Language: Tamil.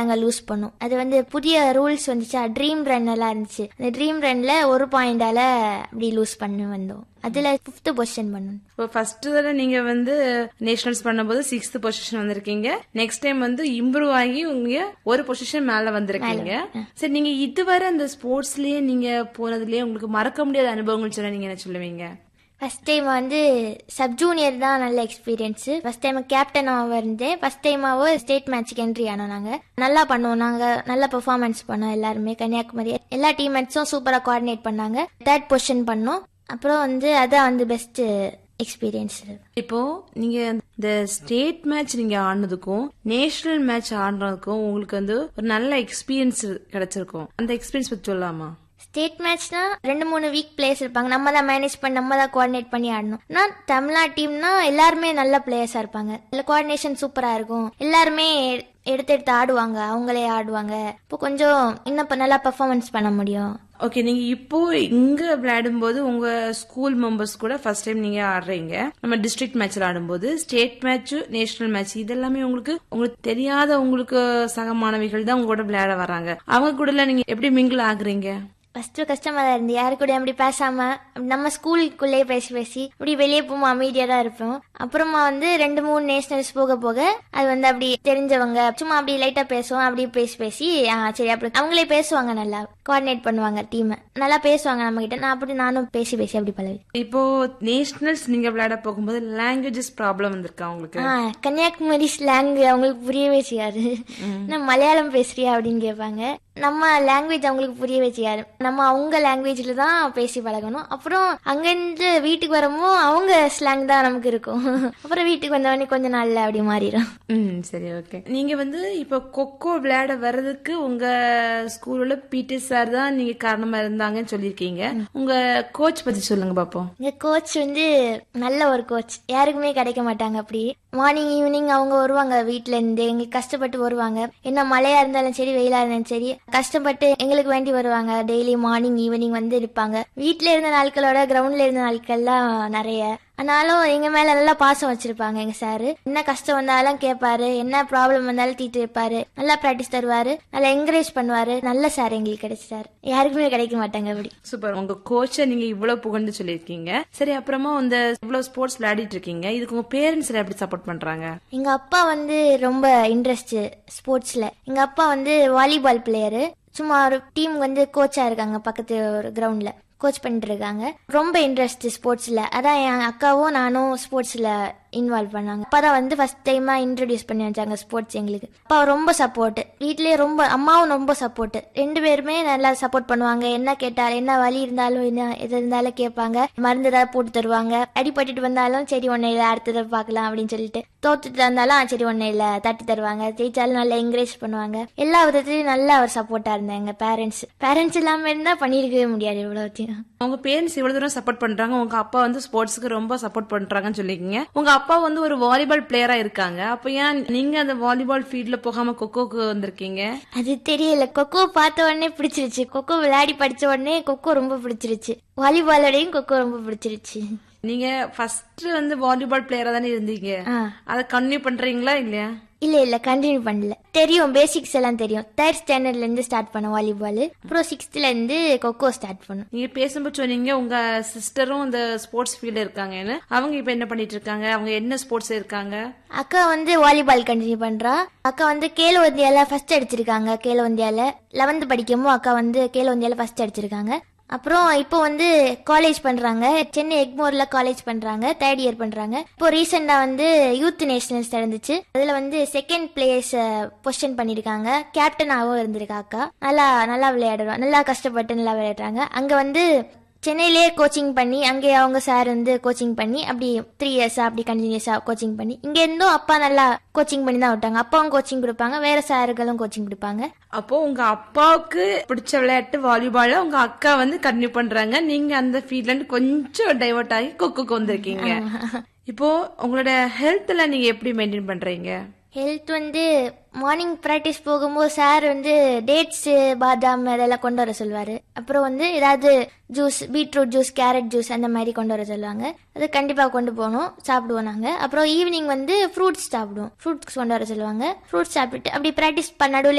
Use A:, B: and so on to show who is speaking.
A: நாங்க லூஸ் பண்ணோம் அது வந்து புதிய ரூல்ஸ் வந்துச்சா ட்ரீம் ரன் எல்லாம் இருந்துச்சு அந்த ட்ரீம் ரன்ல ஒரு பாயிண்டால அப்படி லூஸ் பண்ணி வந்தோம் அதுல ஃபிஃப்த் பொசிஷன் பண்ணோம்
B: இப்போ ஃபர்ஸ்ட் தடவை நீங்க வந்து நேஷனல்ஸ் பண்ணும்போது சிக்ஸ்த் பொசிஷன் வந்திருக்கீங்க நெக்ஸ்ட் டைம் வந்து இம்ப்ரூவ் ஆகி உங்க ஒரு பொசிஷன் மேல வந்திருக்கீங்க சரி நீங்க இதுவரை அந்த ஸ்போர்ட்ஸ்லயே நீங்க போனதுலயே உங்களுக்கு மறக்க முடியாத அனுபவங்கள் சொன்னா நீங்க என்ன சொல்லுவீங்க
A: ஃபர்ஸ்ட் டைம் வந்து சப் ஜூனியர் தான் நல்ல எக்ஸ்பீரியன்ஸ் ஃபர்ஸ்ட் டைம் கேப்டனாக இருந்தேன் ஃபர்ஸ்ட் டைமாவோ ஸ்டேட் மேட்ச்க்கு என்ட்ரி ஆனோம் நாங்கள் நல்லா பண்ணோம் நாங்கள் நல்லா பெர்ஃபார்மன்ஸ் பண்ணோம் எல்லாருமே கன்னியாகுமரி எல்லா டீம்மேட்ஸும் சூப்பராக கோஆர்டினேட் பண்ணாங்க தேர்ட் பொசிஷன் பண்ணோம் அப்புறம் வந்து அதான் வந்து பெஸ்ட் எக்ஸ்பீரியன்ஸ்
B: இப்போ நீங்க இந்த ஸ்டேட் மேட்ச் நீங்க ஆடினதுக்கும் நேஷனல் மேட்ச் ஆடினதுக்கும் உங்களுக்கு வந்து ஒரு நல்ல எக்ஸ்பீரியன்ஸ் கிடைச்சிருக்கும் அந்த எக்ஸ்பீரியன்ஸ் பத்தி சொல்லலாமா
A: ஸ்டேட் மேட்ச்னா ரெண்டு மூணு வீக் பிளேயர்ஸ் இருப்பாங்க நம்ம தான் மேனேஜ் பண்ணி நம்ம தான் கோஆர்டினேட் பண்ணி ஆடணும் ஆனால் தமிழ்நாடு டீம்னா எல்லாருமே நல்ல பிளேயர்ஸாக இருப்பாங்க இல்லை கோஆர்டினேஷன் சூப்பராக இருக்கும் எல்லாருமே எடுத்து எடுத்து ஆடுவாங்க அவங்களே ஆடுவாங்க இப்போ கொஞ்சம் இன்னும் இப்ப நல்லா பெர்ஃபார்மன்ஸ் பண்ண முடியும்
B: ஓகே நீங்க இப்போ இங்க விளையாடும் போது உங்க ஸ்கூல் மெம்பர்ஸ் கூட ஃபர்ஸ்ட் டைம் நீங்க ஆடுறீங்க நம்ம டிஸ்ட்ரிக்ட் மேட்ச்ல ஆடும்போது ஸ்டேட் மேட்ச் நேஷனல் மேட்ச் இதெல்லாமே உங்களுக்கு உங்களுக்கு தெரியாத உங்களுக்கு சக மாணவிகள் தான் உங்க கூட விளையாட வராங்க அவங்க கூட எல்லாம் நீங்க எப்படி மிங்கிள் ஆகுறீங்க
A: ஃபர்ஸ்ட் கஷ்டமா தான் இருந்து யாரு கூட அப்படி பேசாம நம்ம ஸ்கூலுக்குள்ளேயே பேசி பேசி அப்படி வெளியே போகும் அமைதியா தான் இருப்போம் அப்புறமா வந்து ரெண்டு மூணு நேஷனல்ஸ் போக போக அது வந்து அப்படி தெரிஞ்சவங்க சும்மா அப்படி லைட்டா பேசுவோம் அப்படி பேசி பேசி ஆ சரி அப்படி அவங்களே பேசுவாங்க நல்லா கோஆர்டினேட் பண்ணுவாங்க டீம் நல்லா பேசுவாங்க நம்ம கிட்ட நான் அப்படி நானும் பேசி பேசி அப்படி பழவி
B: இப்போ நேஷனல்ஸ் நீங்க விளையாட போகும்போது லாங்குவேஜஸ் ப்ராப்ளம் வந்திருக்கா உங்களுக்கு
A: ஆ கன்னியாகுமரி ஸ்லாங் அவங்களுக்கு புரியவே செய்யாது நான் மலையாளம் பேசுறியா அப்படின்னு கேட்பாங்க நம்ம லாங்குவேஜ் அவங்களுக்கு புரியவே செய்யாது நம்ம அவங்க லாங்குவேஜ்ல தான் பேசி பழகணும் அப்புறம் அங்கிருந்து வீட்டுக்கு வரமோ அவங்க ஸ்லாங் தான் நமக்கு இருக்கும் அப்புறம் வீட்டுக்கு வந்தவொடனே கொஞ்ச நாள்ல அப்படி மாறிடும்
B: ம் சரி ஓகே நீங்க வந்து இப்போ கொக்கோ விளையாட வர்றதுக்கு உங்க ஸ்கூல்ல பிடி சார் தான் நீங்க காரணமா இருந்தாங்கன்னு சொல்லியிருக்கீங்க உங்க கோச் பத்தி சொல்லுங்க பாப்போம்
A: எங்க கோச் வந்து நல்ல ஒரு கோச் யாருக்குமே கிடைக்க மாட்டாங்க அப்படி மார்னிங் ஈவினிங் அவங்க வருவாங்க வீட்ல இருந்து எங்களுக்கு கஷ்டப்பட்டு வருவாங்க என்ன மழையா இருந்தாலும் சரி வெயிலா இருந்தாலும் சரி கஷ்டப்பட்டு எங்களுக்கு வேண்டி வருவாங்க டெய்லி மார்னிங் ஈவினிங் வந்து இருப்பாங்க வீட்ல இருந்த நாட்களோட கிரவுண்ட்ல இருந்த நாட்கள்லாம் நிறைய ஆனாலும் எங்க மேல நல்லா பாசம் வச்சிருப்பாங்க எங்க சாரு என்ன கஷ்டம் வந்தாலும் கேட்பாரு என்ன ப்ராப்ளம் வந்தாலும் தீட்டு வைப்பாரு நல்லா பிராக்டிஸ் தருவாரு நல்லா என்கரேஜ் பண்ணுவாரு நல்ல சார் எங்களுக்கு கிடைச்சாரு யாருக்குமே கிடைக்க மாட்டாங்க அப்படி
B: சூப்பர் உங்க கோச்சை நீங்க இவ்வளவு புகழ்ந்து சொல்லியிருக்கீங்க சரி அப்புறமா இந்த இவ்வளவு ஸ்போர்ட்ஸ் விளையாடிட்டு இருக்கீங்க இதுக்கு உங்க பேரண்ட்ஸ் எப்படி சப்போர்ட் பண்றாங்க
A: எங்க அப்பா வந்து ரொம்ப இன்ட்ரெஸ்ட் ஸ்போர்ட்ஸ்ல எங்க அப்பா வந்து வாலிபால் பிளேயரு சும்மா ஒரு டீம் வந்து கோச்சா இருக்காங்க பக்கத்து ஒரு கிரவுண்ட்ல கோச் பண்ணிட்டு இருக்காங்க ரொம்ப இன்ட்ரெஸ்ட் ஸ்போர்ட்ஸ்ல அதான் என் அக்காவும் நானும் ஸ்போர்ட்ஸ்ல இன்வால்வ் பண்ணாங்க அப்பதான் வந்து ஃபர்ஸ்ட் டைமா இன்ட்ரடியூஸ் பண்ணி வச்சாங்க ஸ்போர்ட்ஸ் எங்களுக்கு அப்பா ரொம்ப சப்போர்ட் வீட்லயே ரொம்ப அம்மாவும் ரொம்ப சப்போர்ட் ரெண்டு பேருமே நல்லா சப்போர்ட் பண்ணுவாங்க என்ன கேட்டாலும் என்ன வலி இருந்தாலும் என்ன எது இருந்தாலும் கேட்பாங்க மருந்து ஏதாவது போட்டு தருவாங்க அடிபட்டுட்டு வந்தாலும் சரி ஒன்னும் இல்ல அடுத்ததை பார்க்கலாம் அப்படின்னு சொல்லிட்டு தோத்துட்டு இருந்தாலும் "ஆ, சரி ஒன்னும் இல்ல தட்டி தருவாங்க ஜெயிச்சாலும் நல்லா என்கரேஜ் பண்ணுவாங்க எல்லா விதத்திலயும் நல்லா அவர் சப்போர்ட்டா இருந்தாங்க எங்க பேரண்ட்ஸ் பேரண்ட்ஸ் இல்லாம இருந்தா பண்ணிருக்கவே முடியாது இவ்வளவுத்தையும்
B: உங்க பேரண்ட்ஸ் இவ்வளவு தூரம் சப்போர்ட் பண்றாங்க உங்க அப்பா வந்து ஸ்போர்ட்ஸ்க்கு ரொம்ப சப்போர்ட் பண்றாங்கன்னு சொல்லிருக்கீங்க உங்க அப்பா வந்து ஒரு வாலிபால் பிளேயரா இருக்காங்க அப்ப ஏன் நீங்க அந்த வாலிபால் ஃபீல்ட்ல போகாம கொக்கோக்கு வந்திருக்கீங்க
A: அது தெரியல கொக்கோ பார்த்த உடனே பிடிச்சிருச்சு கொக்கோ விளையாடி படிச்ச உடனே கொக்கோ ரொம்ப பிடிச்சிருச்சு வாலிபாலோடையும் கொக்கோ ரொம்ப பிடிச்சிருச்சு
B: நீங்க ஃபர்ஸ்ட் வந்து வாலிபால் பிளேயரா தானே இருந்தீங்க
A: ஆ.
B: அதை கன்டினியூ பண்றீங்களா இல்லையா
A: இல்ல இல்ல கண்டினியூ பண்ணல தெரியும் பேசிக்ஸ் எல்லாம் தெரியும் தேர்ட் ஸ்டாண்டர்ட்ல இருந்து ஸ்டார்ட் பண்ண வாலிபால் அப்புறம் சிக்ஸ்த்ல இருந்து கொக்கோ ஸ்டார்ட் பண்ணும்
B: நீங்க பேசும்போது சொன்னீங்க உங்க சிஸ்டரும் இந்த ஸ்போர்ட்ஸ் ஃபீல்ட்ல இருக்காங்கன்னு அவங்க இப்ப என்ன பண்ணிட்டு இருக்காங்க அவங்க என்ன ஸ்போர்ட்ஸ் இருக்காங்க
A: அக்கா வந்து வாலிபால் கண்டினியூ பண்றா அக்கா வந்து கேலோ இந்தியால ஃபர்ஸ்ட் அடிச்சிருக்காங்க கேலோ இந்தியால லெவன்த் படிக்கும்போது அக்கா வந்து கேலோ இந்தியால ஃபர்ஸ்ட் அடிச்சிருக்காங்க அப்புறம் இப்போ வந்து காலேஜ் பண்றாங்க சென்னை எக்மோர்ல காலேஜ் பண்றாங்க தேர்ட் இயர் பண்றாங்க இப்போ ரீசெண்டா வந்து யூத் நேஷனல்ஸ் நடந்துச்சு அதுல வந்து செகண்ட் பிளேஸ் பொசிஷன் பண்ணிருக்காங்க கேப்டனாகவும் இருந்திருக்கா அக்கா நல்லா நல்லா விளையாடுறோம் நல்லா கஷ்டப்பட்டு நல்லா விளையாடுறாங்க அங்க வந்து சென்னையிலேயே கோச்சிங் பண்ணி அங்கே அவங்க சார் வந்து கோச்சிங் பண்ணி அப்படி த்ரீ இயர்ஸா அப்படி கண்டினியூஸா கோச்சிங் பண்ணி இங்க இருந்தும் அப்பா நல்லா கோச்சிங் பண்ணி தான் விட்டாங்க அப்பாவும் கோச்சிங் கொடுப்பாங்க வேற சார்களும் கோச்சிங் கொடுப்பாங்க
B: அப்போ உங்க அப்பாவுக்கு பிடிச்ச விளையாட்டு வாலிபால உங்க அக்கா வந்து கண்டினியூ பண்றாங்க நீங்க அந்த ஃபீல்ட்ல இருந்து கொஞ்சம் டைவர்ட் ஆகி கொக்குக்கு வந்திருக்கீங்க இப்போ உங்களோட ஹெல்த்ல நீங்க எப்படி மெயின்டைன் பண்றீங்க
A: ஹெல்த் வந்து மார்னிங் ப்ராக்டிஸ் போகும்போது சார் வந்து டேட்ஸ் பாதாம் அதெல்லாம் கொண்டு வர சொல்லுவாரு அப்புறம் வந்து ஏதாவது juice beetroot juice carrot juice அந்த மாதிரி கொண்டு வர சொல்லுவாங்க அது கண்டிப்பா கொண்டு போகணும் சாப்பிடுவோம் நாங்க அப்புறம் ஈவினிங் வந்து ஃப்ரூட்ஸ் சாப்பிடுவோம் ஃப்ரூட்ஸ் கொண்டு வர சொல்லுவாங்க ஃப்ரூட்ஸ் சாப்பிட்டு அப்படி ப்ராக்டிஸ் நடுவில்